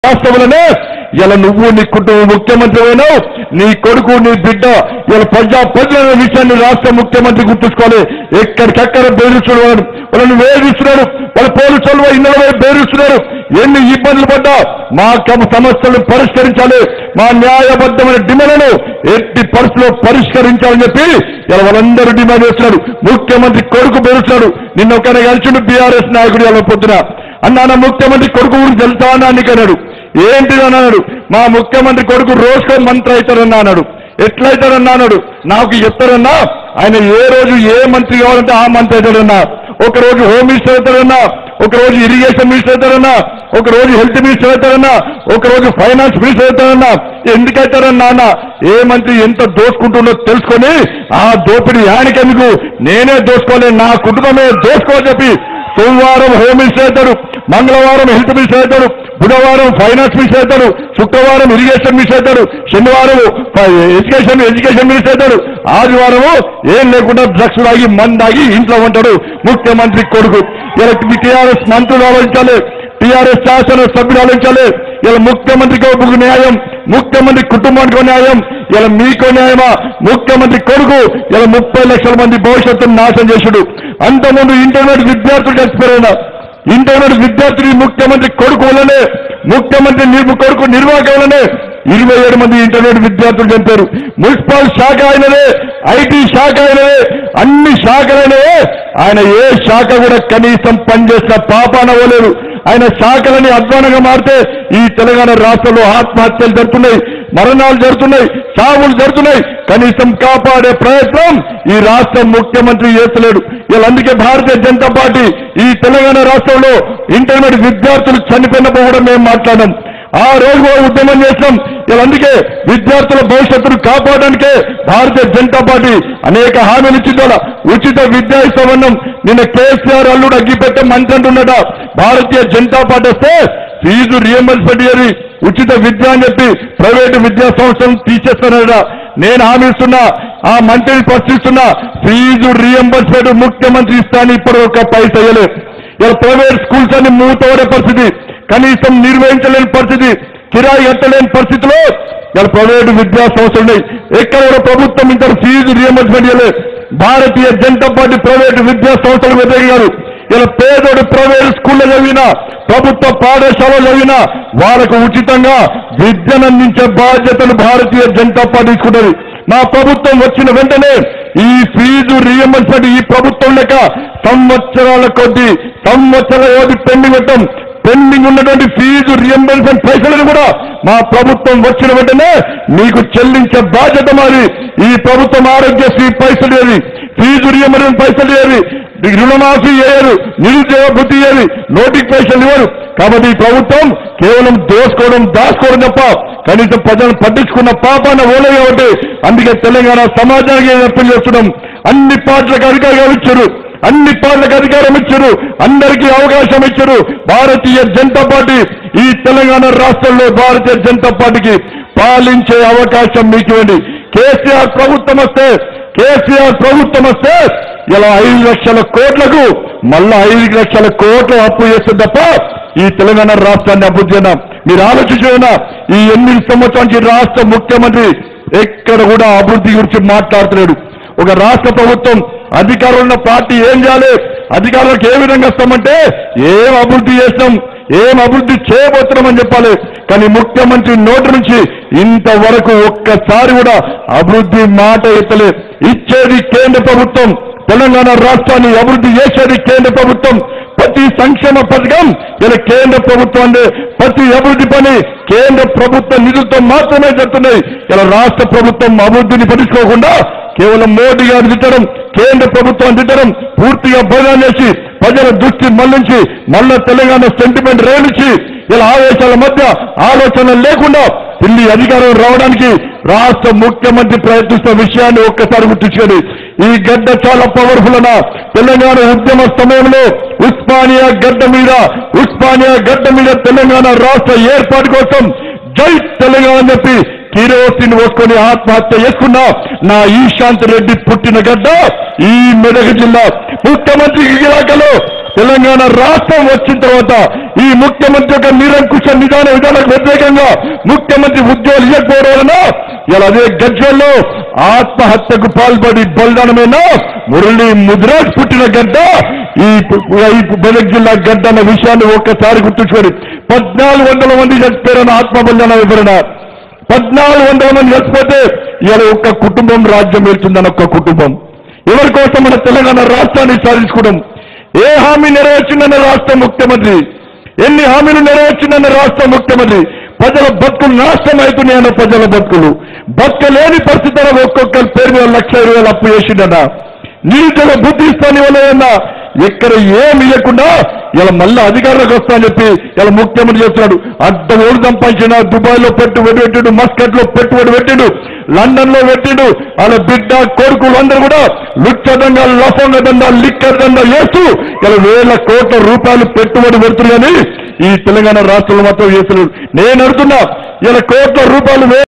రాష్ట్రంలోనే ఇలా నువ్వు నీ కుటుంబ ముఖ్యమంత్రి అయినావు నీ కొడుకు నీ బిడ్డ ఇలా ప్రజా ప్రజల విషయాన్ని రాష్ట్ర ముఖ్యమంత్రి గుర్తుంచుకోవాలి ఎక్కడికక్కడ బెదిరిస్తున్నాడు వాడు. వాళ్ళని వేధిస్తున్నాడు వాళ్ళ పోలీసులు ఇళ్ళలో బెదిరిస్తున్నారు ఎన్ని ఇబ్బందులు పడ్డా మా కమ సమస్యలను పరిష్కరించాలి మా న్యాయబద్ధమైన డిమాండ్లను ఎట్టి పరిస్థితుల్లో పరిష్కరించాలని చెప్పి ఇలా వాళ్ళందరూ డిమాండ్ చేస్తున్నారు ముఖ్యమంత్రి కొడుకు బెదిరిస్తున్నాడు నిన్న ఒక కలిసి బీఆర్ఎస్ నాయకుడు ఇలా పొద్దున అన్నా నా ముఖ్యమంత్రి కొడుకు గురించి తెలుసా అన్నా నీకు అన్నాడు ఏంటిది అని అన్నాడు మా ముఖ్యమంత్రి కొడుకు రోజుకో మంత్రి అవుతారన్నా అన్నాడు ఎట్లయితారన్నా అన్నాడు నాకు చెప్తారన్నా ఆయన ఏ రోజు ఏ మంత్రి కావాలంటే ఆ మంత్రి అవుతాడన్నా ఒక రోజు హోమ్ మినిస్టర్ అవుతాడన్నా ఒక రోజు ఇరిగేషన్ మినిస్టర్ అవుతాడన్నా ఒక రోజు హెల్త్ మినిస్టర్ అవుతాడన్నా ఒక రోజు ఫైనాన్స్ మినిస్టర్ అవుతాడన్నా ఎందుకైతారన్నా అన్న ఏ మంత్రి ఎంత దోసుకుంటుండో తెలుసుకొని ఆ దోపిడీ ఆయనకెందుకు నేనే దోసుకోలే నా కుటుంబమే దోసుకోని చెప్పి సోమవారం హోమ్ మినిస్టర్ అవుతాడు మంగళవారం హెల్త్ మినిస్టర్ అవుతాడు బుధవారం ఫైనాన్స్ మినిస్టర్ అవుతాడు శుక్రవారం ఇరిగేషన్ మినిస్టర్ అవుతాడు శనివారం ఎడ్యుకేషన్ ఎడ్యుకేషన్ మినిస్టర్ అవుతాడు ఆదివారము ఏం లేకుండా డ్రగ్స్ తాగి మందు తాగి ఇంట్లో ఉంటాడు ముఖ్యమంత్రి కొడుకు ఇలా టీఆర్ఎస్ మంత్రులు ఆలోచించాలి టీఆర్ఎస్ శాసన సభ్యులు ఆలోచించాలి ఇలా ముఖ్యమంత్రికి ఒక న్యాయం ముఖ్యమంత్రి కుటుంబానికి ఒక న్యాయం ఇలా మీకో న్యాయమా ముఖ్యమంత్రి కొడుకు ఇలా ముప్పై లక్షల మంది భవిష్యత్తును నాశనం చేసుడు అంతకుముందు ఇంటర్నెట్ విద్యార్థులు చచ్చిపోయిన ఇంటర్నెట్ విద్యార్థులు ముఖ్యమంత్రి కొడుకు వల్లనే ముఖ్యమంత్రి నిర్- కొడుకు నిర్వాహకం వల్లనే ఇరవై ఏడు మంది ఇంటర్నెట్ విద్యార్థులు చంపారు మున్సిపల్ శాఖ అయినదే ఐటీ శాఖ అయినదే అన్ని శాఖలైనవే ఆయన ఏ శాఖ కూడా కనీసం పనిచేసిన పాపాన పోలేదు ఆయన శాఖలని అధ్వానంగా మారితే ఈ తెలంగాణ రాష్ట్రంలో ఆత్మహత్యలు జరుగుతున్నాయి మరణాలు జరుగుతున్నాయి సావులు జరుగుతున్నాయి కనీసం కాపాడే ప్రయత్నం ఈ రాష్ట్ర ముఖ్యమంత్రి చేస్తలేడు ఇలా అందుకే భారతీయ జనతా పార్టీ ఈ తెలంగాణ రాష్ట్రంలో ఇంటర్మీడియట్ విద్యార్థులు చనిపోయినప్పుడు కూడా మేము మాట్లాడాం ఆ రోజు కూడా ఉద్యమం చేస్తాం ఇలా అందుకే విద్యార్థుల భవిష్యత్తును కాపాడడానికే భారతీయ జనతా పార్టీ అనేక హామీలు ఇచ్చిందోలా ఉచిత విద్యా ఇస్తామన్నాం నిన్న కేసీఆర్ అల్లుడు అగ్గిపెట్టే మంచి అంటున్నట భారతీయ జనతా పార్టీ వస్తే ఫీజు రియంబర్స్మెంట్ ఇయ్యది ఉచిత విద్య అని చెప్పి ప్రైవేటు విద్యా సంస్థలను తీసేస్తున్నారట నేను హామీ ఇస్తున్నా ఆ మంత్రిని ప్రశ్నిస్తున్నా ఫీజు రియంబర్స్మెంట్ ముఖ్యమంత్రి ఇస్తాను ఇప్పుడు ఒక పైస ఇయ్యలేదు ఇలా ప్రైవేట్ స్కూల్స్ అన్ని మూతపడే పరిస్థితి కనీసం నిర్వహించలేని పరిస్థితి కిరాయి ఎత్తలేని పరిస్థితిలో ఇలా ప్రైవేటు విద్యా సంస్థలు ఉన్నాయి ఎక్కడ కూడా ప్రభుత్వం ఇంత ఫీజు రియంబర్స్మెంట్ ఇవ్వలేదు భారతీయ జనతా పార్టీ ప్రైవేటు విద్యా సంస్థలు వ్యతిరేకారు ఇలా పేదోడు ప్రైవేట్ స్కూల్లో చదివినా ప్రభుత్వ పాఠశాల చదివినా వాళ్ళకు ఉచితంగా విద్యను అందించే బాధ్యతను భారతీయ జనతా పార్టీ తీసుకుంటుంది మా ప్రభుత్వం వచ్చిన వెంటనే ఈ ఫీజు రియంబర్స్మెంట్ ఈ ప్రభుత్వం లెక్క సంవత్సరాల కొద్ది సంవత్సరాల కొద్ది పెండింగ్ పెట్టాం పెండింగ్ ఉన్నటువంటి ఫీజు రియంబర్స్మెంట్ పైసలను కూడా మా ప్రభుత్వం వచ్చిన వెంటనే మీకు చెల్లించే బాధ్యత మాది ఈ ప్రభుత్వం ఆరోగ్యశ్రీ పైసలు ఏది ఫీజు రియంబర్స్మెంట్ పైసలు ఏది రుణమాఫీ చేయరు నిరుద్యోగ బుద్ధి ఏది నోటికి పైసలు ఇవ్వరు కాబట్టి ఈ ప్రభుత్వం కేవలం దోసుకోవడం దాచుకోవడం తప్ప కనీసం ప్రజలను పట్టించుకున్న పాపాన ఓలే కాబట్టి అందుకే తెలంగాణ సమాజానికి అప్పీల్ చేస్తున్నాం అన్ని పార్టీలకు అధికారులు ఇచ్చారు అన్ని పార్టీలకు అధికారం ఇచ్చారు అందరికీ అవకాశం ఇచ్చారు భారతీయ జనతా పార్టీ ఈ తెలంగాణ రాష్ట్రంలో భారతీయ జనతా పార్టీకి పాలించే అవకాశం మీకు ఇవ్వండి కేసీఆర్ ప్రభుత్వం వస్తే కేసీఆర్ ప్రభుత్వం వస్తే ఇలా ఐదు లక్షల కోట్లకు మళ్ళా ఐదు లక్షల కోట్ల అప్పు చేస్తే తప్ప ఈ తెలంగాణ రాష్ట్రాన్ని అభివృద్ధి చేద్దాం మీరు ఆలోచించిన ఈ ఎనిమిది సంవత్సరానికి రాష్ట్ర ముఖ్యమంత్రి ఎక్కడ కూడా అభివృద్ధి గురించి మాట్లాడుతున్నాడు ఒక రాష్ట్ర ప్రభుత్వం అధికారంలో ఉన్న పార్టీ ఏం చేయాలి అధికారులకు ఏ విధంగా వస్తామంటే ఏం అభివృద్ధి చేస్తాం ఏం అభివృద్ధి చేయబోతున్నామని చెప్పాలి కానీ ముఖ్యమంత్రి నోటి నుంచి ఇంతవరకు ఒక్కసారి కూడా అభివృద్ధి మాట ఎత్తలే ఇచ్చేది కేంద్ర ప్రభుత్వం తెలంగాణ రాష్ట్రాన్ని అభివృద్ధి చేసేది కేంద్ర ప్రభుత్వం ప్రతి సంక్షేమ పథకం ఇలా కేంద్ర ప్రభుత్వం అంటే ప్రతి అభివృద్ధి పని కేంద్ర ప్రభుత్వ నిధులతో మాత్రమే జరుగుతున్నాయి ఇలా రాష్ట్ర ప్రభుత్వం అభివృద్ధిని పట్టించుకోకుండా కేవలం మోడీ గారు తిట్టడం కేంద్ర ప్రభుత్వం తిట్టడం పూర్తిగా బదనాలు చేసి ప్రజల దృష్టి మళ్లించి మళ్ళా తెలంగాణ సెంటిమెంట్ రేలించి ఇలా ఆవేశాల మధ్య ఆలోచన లేకుండా ఢిల్లీ అధికారం రావడానికి రాష్ట్ర ముఖ్యమంత్రి ప్రయత్నిస్తున్న విషయాన్ని ఒక్కసారి గుర్తించుకోండి ఈ గడ్డ చాలా పవర్ఫుల్ అన్న తెలంగాణ ఉద్యమ సమయంలో ఉస్మానియా గడ్డ మీద ఉస్మానియా గడ్డ మీద తెలంగాణ రాష్ట్ర ఏర్పాటు కోసం జై తెలంగాణ అని చెప్పి కిరోసిన్ పోసుకొని ఆత్మహత్య చేసుకున్న నా ఈశాంత్ రెడ్డి పుట్టిన గడ్డ ఈ మెదక్ జిల్లా ముఖ్యమంత్రి ఇలాకలో తెలంగాణ రాష్ట్రం వచ్చిన తర్వాత ఈ ముఖ్యమంత్రి యొక్క నిరంకుశ నిదాన విధానాలకు వ్యతిరేకంగా ముఖ్యమంత్రి ఉద్యోగాలు ఇవ్వకపోవడం వలన ఇలా అదే గజ్వల్లో ఆత్మహత్యకు పాల్పడి బలిదానమైన మురళి ముద్రాజ్ పుట్టిన గడ్డ ఈ ఈ మెదక్ జిల్లా గడ్డ అన్న విషయాన్ని ఒక్కసారి గుర్తుంచుకోండి పద్నాలుగు వందల మంది చచ్చిపోయారన్న ఆత్మ బలిదాన వివరణ పద్నాలుగు వందల మంది చచ్చిపోతే ఇలా ఒక్క కుటుంబం రాజ్యం వెళ్తుందని ఒక్క కుటుంబం ఎవరి కోసం మన తెలంగాణ రాష్ట్రాన్ని సాధించుకోవడం ఏ హామీ నెరవేర్చిందన్న రాష్ట్ర ముఖ్యమంత్రి ఎన్ని హామీలు నెరవేర్చిందన్న రాష్ట్ర ముఖ్యమంత్రి ప్రజల బతుకులు నాశనం అవుతున్నాయన్న ప్రజల బతుకులు బతకలేని పరిస్థితుల్లో ఒక్కొక్కరి పేరు మీద లక్ష ఇరవై వేలు అప్పు చేసిండన్న నిరుద్యోగ బుద్ధి ఇస్తాని వల్ల ఎక్కడ ఏమి ఇవ్వకుండా ఇలా మళ్ళీ అధికారంలోకి వస్తా అని చెప్పి ఇలా ముఖ్యమంత్రి చేస్తున్నాడు అడ్డ ఓడి సంపాదించిన దుబాయ్ లో పెట్టుబడి పెట్టిండు మస్కట్ లో పెట్టుబడి పెట్టిండు లండన్ లో పెట్టిండు వాళ్ళ బిడ్డ కొడుకులు అందరూ కూడా లుచ్చ దండాలు లఫంగ దండాలు లిక్కర్ దండాలు వేస్తూ ఇలా వేల కోట్ల రూపాయలు పెట్టుబడి పెడుతున్నారని ఈ తెలంగాణ రాష్ట్రంలో మాత్రం చేస్తున్నారు నేను అడుగుతున్నా ఇలా కోట్ల రూపాయలు వే-